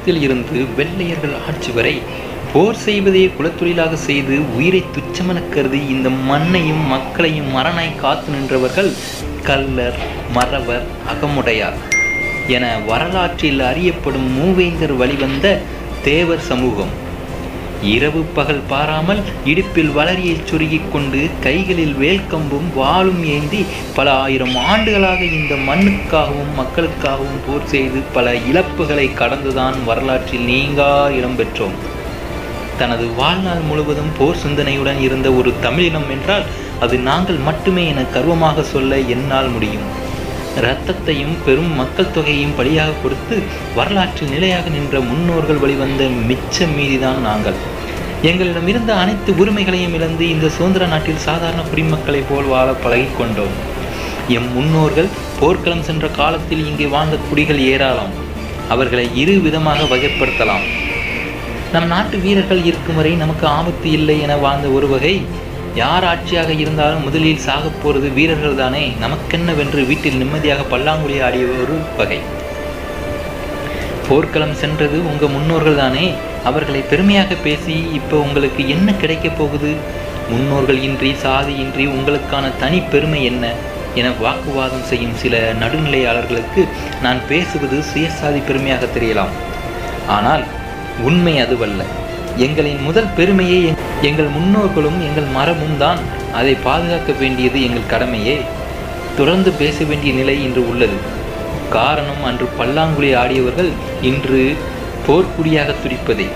காலத்தில் இருந்து வெள்ளையர்கள் ஆட்சி வரை போர் செய்வதையே குலத்தொழிலாக செய்து உயிரை துச்சமென கருதி இந்த மண்ணையும் மக்களையும் மரணாய் காத்து நின்றவர்கள் கல்லர் மறவர் அகமுடையார் என வரலாற்றில் அறியப்படும் மூவேந்தர் வழிவந்த தேவர் சமூகம் இரவு பகல் பாராமல் இடுப்பில் வளரியைச் சொருகிக் கொண்டு கைகளில் வேல்கம்பும் வாளும் ஏந்தி பல ஆயிரம் ஆண்டுகளாக இந்த மண்ணுக்காகவும் மக்களுக்காகவும் போர் செய்து பல இழப்புகளை கடந்துதான் வரலாற்றில் நீங்கா இடம்பெற்றோம் தனது வாழ்நாள் முழுவதும் போர் சிந்தனையுடன் இருந்த ஒரு தமிழினம் என்றால் அது நாங்கள் மட்டுமே என கர்வமாக சொல்ல என்னால் முடியும் இரத்தத்தையும் பெரும் மக்கள் தொகையையும் பலியாக கொடுத்து வரலாற்றில் நிலையாக நின்ற முன்னோர்கள் வழிவந்த மிச்ச மீதிதான் நாங்கள் எங்களிடம் இருந்த அனைத்து உரிமைகளையும் இழந்து இந்த சுதந்திர நாட்டில் சாதாரண குடிமக்களைப் போல் வாழ பழகிக் கொண்டோம் எம் முன்னோர்கள் போர்க்களம் சென்ற காலத்தில் இங்கே வாழ்ந்த குடிகள் ஏராளம் அவர்களை இரு விதமாக வகைப்படுத்தலாம் நம் நாட்டு வீரர்கள் இருக்கும் வரை நமக்கு ஆபத்து இல்லை என வாழ்ந்த ஒரு வகை யார் ஆட்சியாக இருந்தாலும் முதலில் சாகப் போறது வீரர்கள் தானே நமக்கென்னவென்று வீட்டில் நிம்மதியாக பல்லாங்குழி ஆடிய ஒரு வகை போர்க்களம் சென்றது உங்க முன்னோர்கள் தானே அவர்களை பெருமையாக பேசி இப்போ உங்களுக்கு என்ன கிடைக்கப் போகுது முன்னோர்கள் இன்றி சாதி இன்றி உங்களுக்கான தனி பெருமை என்ன என வாக்குவாதம் செய்யும் சில நடுநிலையாளர்களுக்கு நான் பேசுவது சுயசாதி பெருமையாக தெரியலாம் ஆனால் உண்மை அதுவல்ல எங்களின் முதல் பெருமையே எங்- எங்கள் முன்னோர்களும் எங்கள் மரமும் தான் அதை பாதுகாக்க வேண்டியது எங்கள் கடமையே தொடர்ந்து பேச வேண்டிய நிலை இன்று உள்ளது காரணம் அன்று பல்லாங்குழி ஆடியவர்கள் இன்று போர்க்குடியாக துடிப்பதே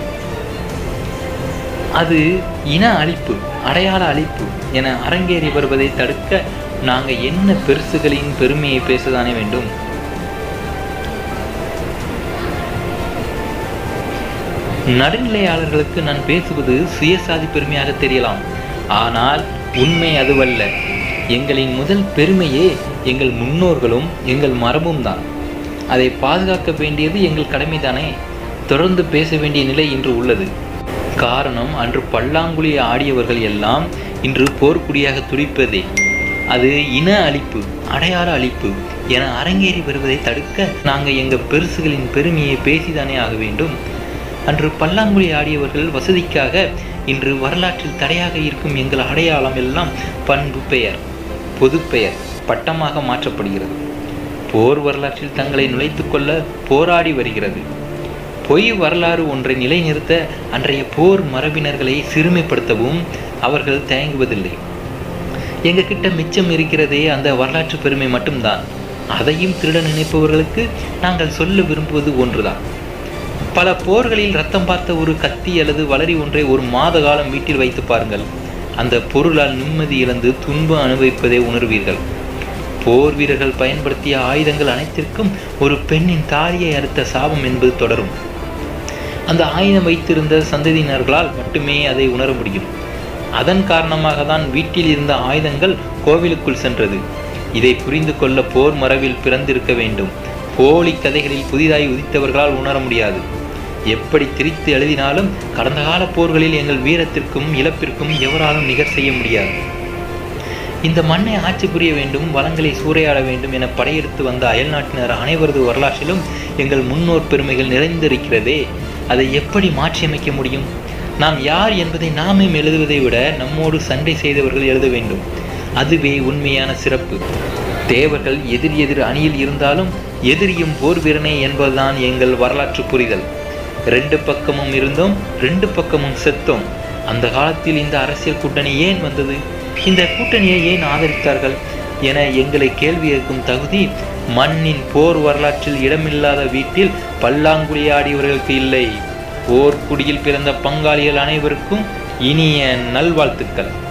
அது இன அழிப்பு அடையாள அழிப்பு என அரங்கேறி வருவதை தடுக்க நாங்க என்ன பெருசுகளின் பெருமையை பேசதானே வேண்டும் நடுநிலையாளர்களுக்கு நான் பேசுவது சுயசாதி பெருமையாக தெரியலாம் ஆனால் உண்மை அதுவல்ல எங்களின் முதல் பெருமையே எங்கள் முன்னோர்களும் எங்கள் மரபும் தான் அதை பாதுகாக்க வேண்டியது எங்கள் கடமைதானே தொடர்ந்து பேச வேண்டிய நிலை இன்று உள்ளது காரணம் அன்று பல்லாங்குழி ஆடியவர்கள் எல்லாம் இன்று போர்க்குடியாக துடிப்பதே அது இன அழிப்பு அடையாள அழிப்பு என அரங்கேறி வருவதை தடுக்க நாங்கள் எங்கள் பெருசுகளின் பெருமையை பேசிதானே ஆக வேண்டும் அன்று பல்லாங்குழி ஆடியவர்கள் வசதிக்காக இன்று வரலாற்றில் தடையாக இருக்கும் எங்கள் அடையாளம் எல்லாம் பண்பு பெயர் பொதுப்பெயர் பட்டமாக மாற்றப்படுகிறது போர் வரலாற்றில் தங்களை நுழைத்துக் கொள்ள போராடி வருகிறது பொய் வரலாறு ஒன்றை நிலைநிறுத்த அன்றைய போர் மரபினர்களை சிறுமைப்படுத்தவும் அவர்கள் தயங்குவதில்லை எங்க கிட்ட மிச்சம் இருக்கிறதே அந்த வரலாற்று பெருமை மட்டும்தான் அதையும் திருட நினைப்பவர்களுக்கு நாங்கள் சொல்ல விரும்புவது ஒன்றுதான் பல போர்களில் ரத்தம் பார்த்த ஒரு கத்தி அல்லது வளரி ஒன்றை ஒரு மாத காலம் வீட்டில் வைத்து பாருங்கள் அந்த பொருளால் நிம்மதி இழந்து துன்பம் அனுபவிப்பதை உணர்வீர்கள் போர் வீரர்கள் பயன்படுத்திய ஆயுதங்கள் அனைத்திற்கும் ஒரு பெண்ணின் தாலியை அறுத்த சாபம் என்பது தொடரும் அந்த ஆயுதம் வைத்திருந்த சந்ததியினர்களால் மட்டுமே அதை உணர முடியும் அதன் காரணமாக தான் வீட்டில் இருந்த ஆயுதங்கள் கோவிலுக்குள் சென்றது இதை புரிந்து கொள்ள போர் மரபில் பிறந்திருக்க வேண்டும் போலி கதைகளில் புதிதாய் உதித்தவர்களால் உணர முடியாது எப்படி திரித்து எழுதினாலும் கடந்த கால போர்களில் எங்கள் வீரத்திற்கும் இழப்பிற்கும் எவராலும் நிகர் செய்ய முடியாது இந்த மண்ணை ஆட்சி புரிய வேண்டும் வளங்களை சூறையாட வேண்டும் என படையெடுத்து வந்த அயல்நாட்டினர் அனைவரது வரலாற்றிலும் எங்கள் முன்னோர் பெருமைகள் நிறைந்திருக்கிறதே அதை எப்படி மாற்றியமைக்க முடியும் நாம் யார் என்பதை நாமே எழுதுவதை விட நம்மோடு சண்டை செய்தவர்கள் எழுத வேண்டும் அதுவே உண்மையான சிறப்பு தேவர்கள் எதிர் எதிர் அணியில் இருந்தாலும் எதிரியும் போர் வீரனே என்பதுதான் எங்கள் வரலாற்று புரிதல் ரெண்டு பக்கமும் இருந்தோம் ரெண்டு பக்கமும் செத்தோம் அந்த காலத்தில் இந்த அரசியல் கூட்டணி ஏன் வந்தது இந்த கூட்டணியை ஏன் ஆதரித்தார்கள் என எங்களை கேள்வி கேட்கும் தகுதி மண்ணின் போர் வரலாற்றில் இடமில்லாத வீட்டில் பல்லாங்குழியாடியவர்களுக்கு இல்லை போர்க்குடியில் பிறந்த பங்காளிகள் அனைவருக்கும் இனிய நல்வாழ்த்துக்கள்